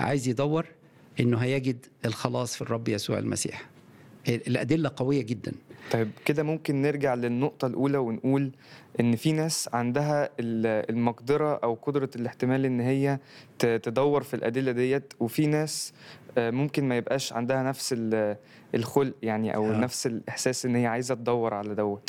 عايز يدور انه هيجد الخلاص في الرب يسوع المسيح الادله قويه جدا طيب كده ممكن نرجع للنقطة الأولى ونقول إن في ناس عندها ال- المقدرة أو قدرة الاحتمال إن هي ت- تدور في الأدلة ديت وفي ناس آه، ممكن ما يبقاش عندها نفس ال- الخلق يعني أو آه. نفس الإحساس إن هي عايزة تدور على دوت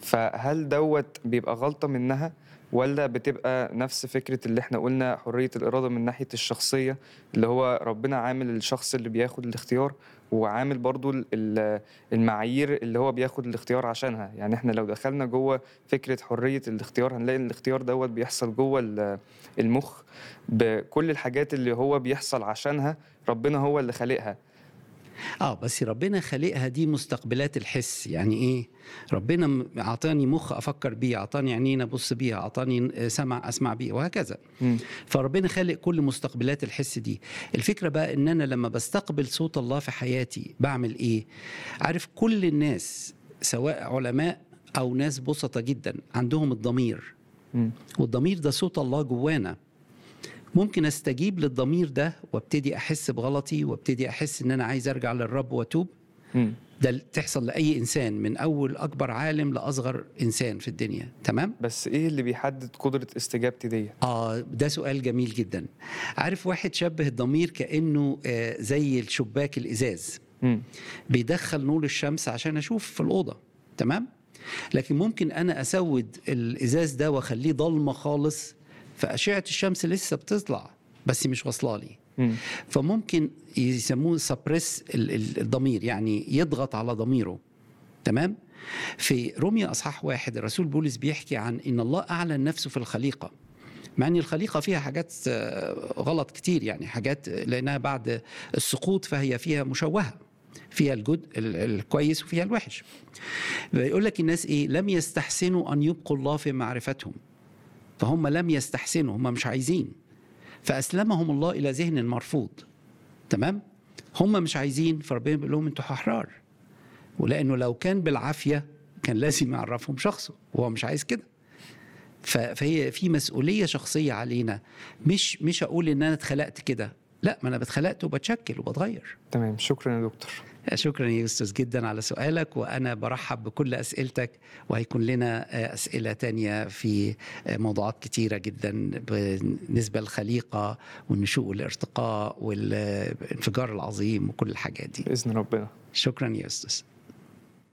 فهل دوت بيبقى غلطة منها ولا بتبقى نفس فكرة اللي احنا قلنا حرية الإرادة من ناحية الشخصية اللي هو ربنا عامل الشخص اللي بياخد الاختيار وعامل برضو ال- ال- المعايير اللي هو بياخد الاختيار عشانها يعني احنا لو دخلنا جوه فكرة حرية الاختيار هنلاقي إن الاختيار دوت بيحصل جوه ال- المخ بكل الحاجات اللي هو بيحصل عشانها ربنا هو اللي خالقها اه بس ربنا خالقها دي مستقبلات الحس يعني ايه ربنا م- اعطاني مخ افكر بيه اعطاني عينين ابص بيها اعطاني سمع اسمع بيه وهكذا مم. فربنا خالق كل مستقبلات الحس دي الفكره بقى ان انا لما بستقبل صوت الله في حياتي بعمل ايه عارف كل الناس سواء علماء او ناس بسطة جدا عندهم الضمير مم. والضمير ده صوت الله جوانا ممكن استجيب للضمير ده وابتدي احس بغلطي وابتدي احس ان انا عايز ارجع للرب واتوب مم. ده تحصل لاي انسان من اول اكبر عالم لاصغر انسان في الدنيا تمام بس ايه اللي بيحدد قدرة استجابتي ديت اه ده سؤال جميل جدا عارف واحد شبه الضمير كانه آه زي الشباك الازاز مم. بيدخل نور الشمس عشان اشوف في الاوضه تمام لكن ممكن انا اسود الازاز ده واخليه ضلمه خالص فاشعه الشمس لسه بتطلع بس مش واصله لي مم. فممكن يسموه سبريس الضمير يعني يضغط على ضميره تمام في روميا اصحاح واحد الرسول بولس بيحكي عن ان الله اعلن نفسه في الخليقه مع ان الخليقه فيها حاجات آه، غلط كتير يعني حاجات لانها بعد السقوط فهي فيها مشوهه فيها الجد ال- الكويس وفيها الوحش بيقول لك الناس ايه لم يستحسنوا ان يبقوا الله في معرفتهم فهم لم يستحسنوا هم مش عايزين فاسلمهم الله الى ذهن مرفوض تمام هم مش عايزين فربنا بيقول لهم انتوا احرار ولانه لو كان بالعافيه كان لازم يعرفهم شخصه وهو مش عايز كده ف- فهي في مسؤوليه شخصيه علينا مش مش اقول ان انا اتخلقت كده لا ما انا اتخلقت وبتشكل وبتغير تمام شكرا يا دكتور شكرا يا استاذ جدا على سؤالك وانا برحب بكل اسئلتك وهيكون لنا آه، اسئله تانية في آه، موضوعات كتيره جدا بالنسبه للخليقه والنشوء والارتقاء والانفجار العظيم وكل الحاجات دي بإذن ربنا شكرا يا استاذ